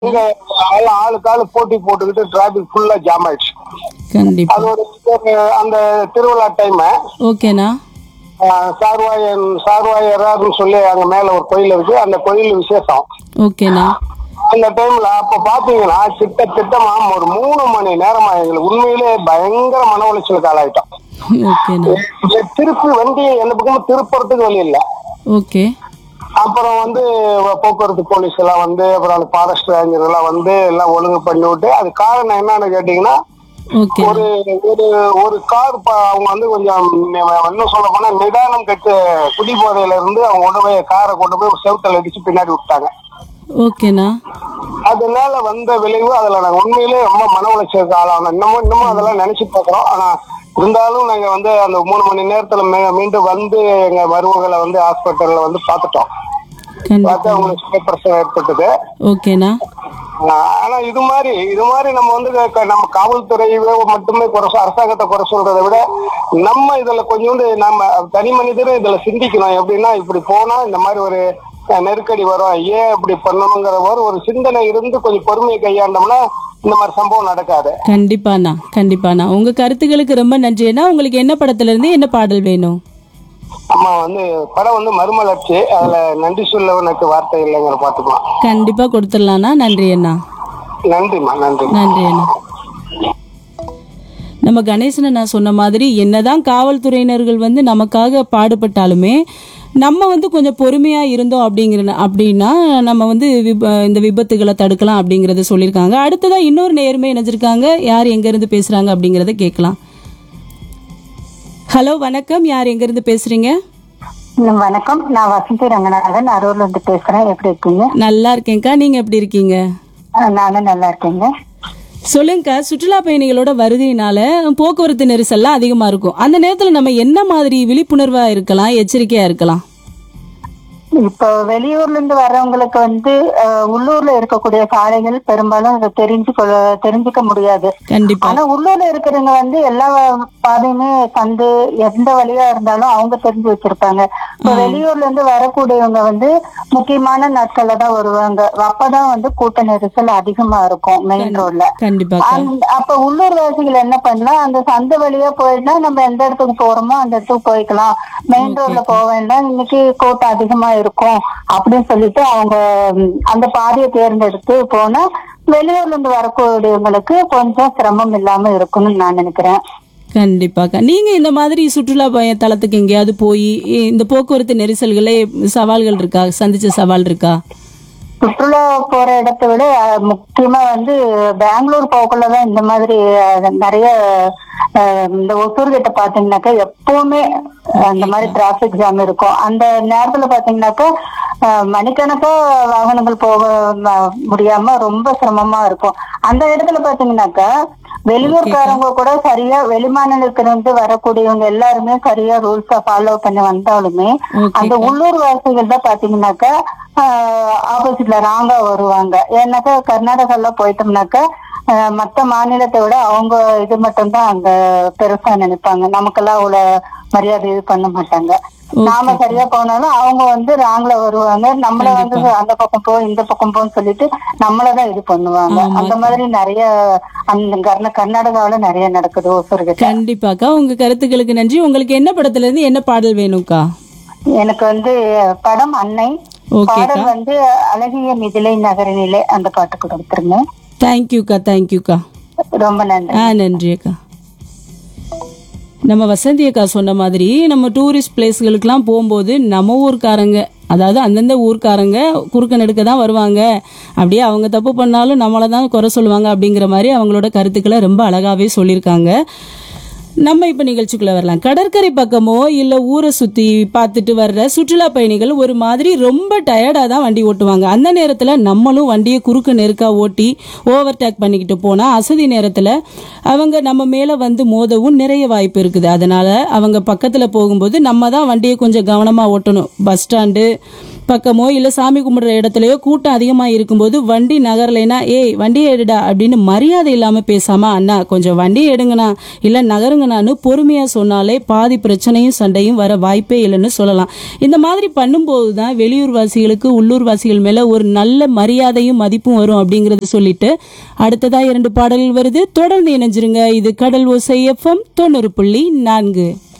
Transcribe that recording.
இங்க எல்லாம் ஆளுக்கு ஆளு போட்டி போட்டுக்கிட்டு டிராபிக் ஃபுல்லா ஜாம் ஆயிடுச்சு கண்டிப்பா அது ஒரு ஒரு அந்த திருவிழா டைம் ஓகேண்ணா சார்வாயன் சார்வாயரான்னு சொல்லி அங்க மேல ஒரு கோயில் இருக்கு அந்த கோயில் விசேஷம் ஓகேண்ணா அந்த டைம்ல அப்ப பாத்தீங்கன்னா கிட்டத்தட்டமா ஒரு மூணு மணி நேரமா எங்களுக்கு உண்மையிலே பயங்கர மன உளைச்சலுக்கு ஆளாயிட்டோம் ஓகேண்ணா எ- திருப்பி வண்டியை எந்த பக்கமும் திருப்புறதுக்கு வழி இல்லை ஓகே அப்புறம் வந்து போக்குவரத்து போலீஸ் எல்லாம் வந்து அப்புறம் அந்த ஃபாரஸ்ட் ரேஞ்சர் எல்லாம் வந்து எல்லாம் ஒழுங்கு பண்ணி விட்டு அது காரணம் என்னன்னு கேட்டீங்கன்னா ஓகே ஒரு ஒரு ஒரு கார் அவங்க வந்து கொஞ்சம் நி- இன்னும் சொல்ல போனா நிதானம் கெட்டு குடிபோதையில இருந்து அவங்க கொண்டு போய் காரை கொண்டு போய் செவுத்தல் அடிச்சு பின்னாடி விட்டாங்க ஓகேண்ணா அதனால வந்த விளைவு அதுல நாங்க உண்மையிலேயே ரொம்ப மன உளைச்சலுக்கு ஆளானோம் இன்னமும் இன்னமும் அதெல்லாம் நினைச்சு பார்க்கிறோம் ஆனா இருந்தாலும் நாங்க வந்து அந்த மூணு மணி நேரத்துல மீ- மீண்டும் வந்து எங்க மருமகளை வந்து ஹாஸ்பிட்டல்ல வந்து பார்த்துட்டோம் கண்டிப்பா பார்த்தா அவங்களுக்கு சுய பிரச்சனை ஏற்பட்டது ஓகேண்ணா ஆஹ் ஆனா இது மாதிரி இது மாதிரி நம்ம வந்து க- நம்ம காவல்துறையவே மட்டுமே குறை சொ- அரசாங்கத்தை குறை சொல்றதை விட நம்ம இதுல கொஞ்சோண்டு நம்ம தனி மனிதரும் இதுல சிந்திக்கணும் எப்படின்னா இப்படி போனா இந்த மாதிரி ஒரு அஹ், நெருக்கடி வரும் ஏன் இப்படி பண்ணணுங்கிற ஒரு ஒரு சிந்தனை இருந்து கொஞ்சம் பொறுமையை கையாண்டோம்னா இந்த மாதிரி சம்பவம் நடக்காது கண்டிப்பாண்ணா கண்டிப்பாண்ணா உங்க கருத்துக்களுக்கு ரொம்ப நன்றி அண்ணா உங்களுக்கு என்ன படத்துல இருந்து என்ன பாடல் வேணும் நம்ம வந்து படம் வந்து மறுமலர்ச்சி அதுல நன்றி சொல்ல உனக்கு வார்த்தை இல்லைங்கிற பாத்துக்கலாம் கண்டிப்பா கொடுத்துடலாண்ணா நன்றி அண்ணா நன்றிம்மா நன்றி நன்றி அண்ணா நம்ம கணேசனை நான் சொன்ன மாதிரி என்னதான் காவல்துறையினர்கள் வந்து நமக்காக பாடுபட்டாலுமே நம்ம வந்து கொஞ்சம் பொறுமையா இருந்தோம் அப்படிங்கிற அப்படின்னா நம்ம வந்து விப- இந்த விபத்துகளை தடுக்கலாம் அப்படிங்கறத சொல்லியிருக்காங்க அடுத்ததா இன்னொரு நேர்மை இணைஞ்சிருக்காங்க யார் எங்க இருந்து பேசுறாங்க அப்படிங்கறத கேட்கலாம் ஹலோ வணக்கம் யார் எங்க இருந்து பேசுறீங்க ம், வணக்கம் நான் வசந்தி ரங்கநாதன் அரூர்ல இருந்து பேசுறேன் எப்படி இருக்கீங்க நல்லா இருக்கேன்க்கா நீங்க எப்படி இருக்கீங்க ஆ, நானும் நல்லா இருக்கேங்க சொல்லுங்கக்கா சுற்றுலா பயணிகளோட வருகையினால போக்குவரத்து நெரிசல்லாம் அதிகமா இருக்கும் அந்த நேரத்துல நம்ம என்ன மாதிரி விழிப்புணர்வா இருக்கலாம் எச்சரிக்கையா இருக்கலாம் இப்போ வெளியூர்ல இருந்து வர்றவங்களுக்கு வந்து அஹ், உள்ளூர்ல இருக்கக்கூடிய சாலைகள் பெரும்பாலும் அதை தெரிஞ்சு கொள்ள தெரிஞ்சுக்க முடியாது கண்டிப்பா ஆனா உள்ளூர்ல இருக்கிறவங்க வந்து எல்லா பாதையுமே சந்து எந்த வழியா இருந்தாலும் அவங்க தெரிஞ்சு வச்சிருப்பாங்க இப்போ வெளியூர்ல இருந்து வரக்கூடியவங்க வந்து முக்கியமான நாட்கள்ல தான் வருவாங்க அப்பதான் வந்து கூட்ட நெரிசல் அதிகமா இருக்கும் மெயின் ரோட்ல கண்டிப்பாக்கா அந்த- அப்ப உள்ளூர் வாசிகள் என்ன பண்ணலாம் அந்த சந்தை வழியா போயிட்டா நம்ம எந்த இடத்துக்கு போறோமோ அந்த இடத்துக்கு போய்க்கலாம் மெயின் ரோட்ல போக வேண்டாம் இன்னைக்கு கூட்டம் அதிகமா இருக்கும் அப்படின்னு சொல்லிட்டு அவங்க ம், அந்த பாதையை தேர்ந்தெடுத்து போனா வெளியூர்ல இருந்து வரக்கூடியவங்களுக்கு கொஞ்சம் சிரமம் இல்லாம இருக்கும்னு நான் நினைக்கிறேன் கண்டிப்பாக்கா நீங்க இந்த மாதிரி சுற்றுலா பய தளத்துக்கு எங்கேயாவது போய் இந்த போக்குவரத்து நெரிசல்களே சவால்கள் இருக்கா சந்திச்ச சவால் இருக்கா சுற்றுலா போற இடத்தை விட அஹ், முக்கியமா வந்து பெங்களூர் போக்குள்ளதான் இந்த மாதிரி அஹ், நிறைய அஹ், இந்த ஒசூர் கிட்ட பாத்தீங்கன்னாக்கா எப்பவுமே அஹ், அந்த மாதிரி டிராபிக் ஜாம் இருக்கும் அந்த நேரத்துல பாத்தீங்கன்னாக்கா அஹ், மணிக்கணக்கா வாகனங்கள் போக ம- முடியாம ரொம்ப சிரமமா இருக்கும் அந்த இடத்துல பாத்தீங்கன்னாக்கா வெளியூர்காரங்க கூட சரியா வெளிமாநிலத்திலிருந்து வரக்கூடியவங்க எல்லாருமே சரியா ரூல்ஸ ஃபாலோ பண்ணி வந்தாலுமே அந்த உள்ளூர் வாசிகள் தான் பாத்தீங்கன்னாக்கா ஆப்போசிட்ல ராங்கா வருவாங்க ஏன்னாக்கா கர்நாடகால போயிட்டோம்னாக்கா ஆஹ் மத்த மாநிலத்தை விட அவங்க இது மட்டும்தான் அங்க பெருசா நினைப்பாங்க நமக்கெல்லாம் அவ்வளவு மரியாதை இது பண்ண மாட்டாங்க நாம சரியா போனாலும் அவங்க வந்து ராங்ல வருவாங்க நம்மள வந்து அந்த பக்கம் போ இந்த பக்கம் போன்னு சொல்லிட்டு நம்மளதான் இது பண்ணுவாங்க அந்த மாதிரி நிறைய அந்த கர்நா- கர்நாடகாவுல நிறைய நடக்குது ஒசூர் கிட்ட கண்டிப்பாக்கா உங்க கருத்துக்களுக்கு நன்றி உங்களுக்கு என்ன படத்துல இருந்து என்ன பாடல் வேணும்க்கா எனக்கு வந்து படம் அன்னை ஓகேக்கா பாடல் வந்து அழகிய மிதிலை நகரினிலே அந்த பாட்டு கொடுத்துருங்க தேங்க்யூக்கா தேங்க்யூக்கா ரொம்ப நன்றி ஆ நன்றி அக்கா நம்ம வசந்தி அக்கா சொன்ன மாதிரி நம்ம டூரிஸ்ட் பிளேஸ்களுக்கெல்லாம் போகும்போது நம்ம ஊர்க்காரங்க அதாவது அந்தந்த ஊர்க்காரங்க குறுக்க நெடுக்க தான் வருவாங்க அப்படியே அவங்க தப்பு பண்ணாலும் நம்மளை தான் குறை சொல்லுவாங்க அப்படிங்கிற மாதிரி அவங்களோட கருத்துக்களை ரொம்ப அழகாவே சொல்லியிருக்காங்க நம்ம இப்போ நிகழ்ச்சிக்குள்ள வரலாம் கடற்கரை பக்கமோ இல்லை ஊரை சுற்றி பார்த்துட்டு வர்ற சுற்றுலா பயணிகள் ஒரு மாதிரி ரொம்ப டயர்டாக தான் வண்டி ஓட்டுவாங்க அந்த நேரத்தில் நம்மளும் வண்டியை குறுக்க நெருக்கா ஓட்டி ஓவர்டேக் பண்ணிக்கிட்டு போனால் அசதி நேரத்தில் அவங்க நம்ம மேலே வந்து மோதவும் நிறைய வாய்ப்பு இருக்குது அதனால அவங்க பக்கத்தில் போகும்போது நம்ம தான் வண்டியை கொஞ்சம் கவனமாக ஓட்டணும் பஸ் ஸ்டாண்டு பக்கமோ இல்ல சாமி கும்பிடுற இடத்துலயோ கூட்டம் அதிகமா இருக்கும்போது வண்டி நகரலைனா ஏய் வண்டியை எடுடா அப்படின்னு மரியாதை இல்லாம பேசாம அண்ணா கொஞ்சம் வண்டியை எடுங்கண்ணா இல்ல நகருங்கண்ணான்னு பொறுமையா சொன்னாலே பாதி பிரச்சனையும் சண்டையும் வர வாய்ப்பே இல்லைன்னு சொல்லலாம் இந்த மாதிரி பண்ணும்போது தான் வெளியூர் வாசிகளுக்கு உள்ளூர் வாசிகள் மேல ஒரு நல்ல மரியாதையும் மதிப்பும் வரும் அப்படிங்கறத சொல்லிட்டு அடுத்ததா இரண்டு பாடல்கள் வருது தொடர்ந்து இணைஞ்சிருங்க இது கடல் ஓசை எஃப்எம் தொண்ணூறு புள்ளி நான்கு